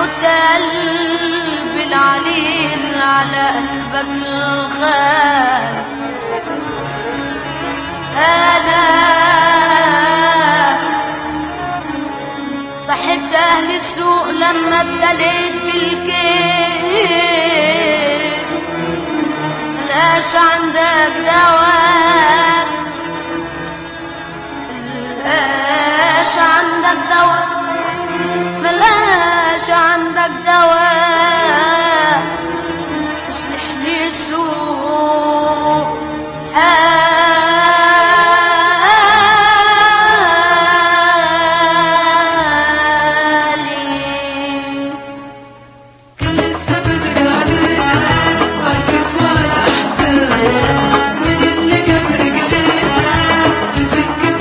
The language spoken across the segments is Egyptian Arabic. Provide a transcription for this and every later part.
حط قلبي العليل على قلبك الخال انا صاحبت اهل السوق لما ابتليت بالكيف ملقاش عندك دواء ملقاش عندك دواء ملقاش عندك دواء اصلح لي سوء حالي لسه بدري عليك عالكيف والأحزان من اللي جاب رجليك في سكة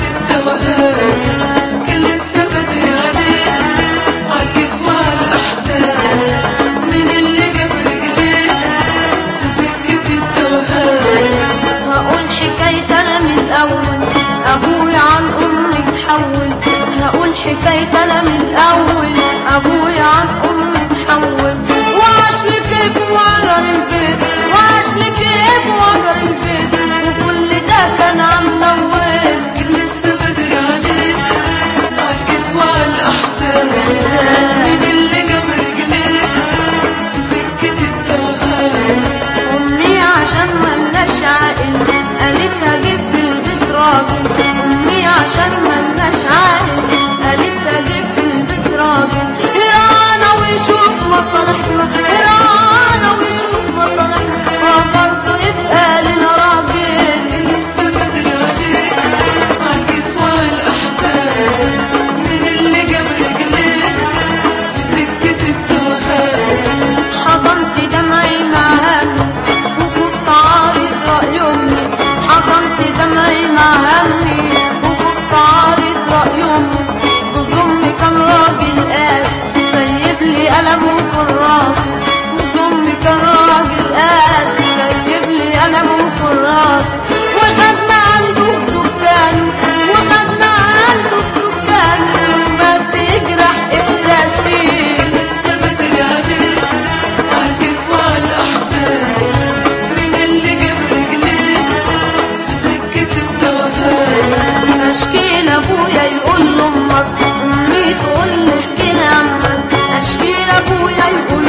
التوهان كان لسه بدري عليك عالكيف والأحزان من اللي جاب رجليك في سكة التوهان هقول حكاية أنا من الأول أبويا عن أمي تحول هقول حكاية أنا من الأول أبويا عن أمي تحول وعاش لي كيف وأجر البيت وعاش لي كيف وأجر البيت وكل ده كان عم نوال كان لسه بدري عليك عالكيف والأحزان من اللي جاب رجليك في سكة التوهان أمي عشان ملناش عاقل قالت هجيب في البيت راجل أمي عشان ملناش عاقل قالت هجيب في البيت راجل يرانا ويشوف مصالحنا يرانا ويشوف مصالحنا وبرضه يبقى لنا راجل لسه بدري عليك عالكيف والأحزان من اللي جاب رجليك في سكة التوهان حضنت دمعي مع همي وخفت عارض رأي أمي حضنت دمعي مع همي وخفت عارض رأي أمي جوز أمي كان راجل قاسي سيب لي قلم وكراسي جوز أمي كان راجل قاسي سيب لي قلم وكراسي وخدنا عنده في دكانه وخدنا عنده في دكانه ما تجرح إحساسي لسه بدري عليك عالكيف والأحزان من اللي جاب رجليك في سكة التوهان اشكي لابويا يقول لامك امي تقول لي احكي لعمك اشكي لابويا يقول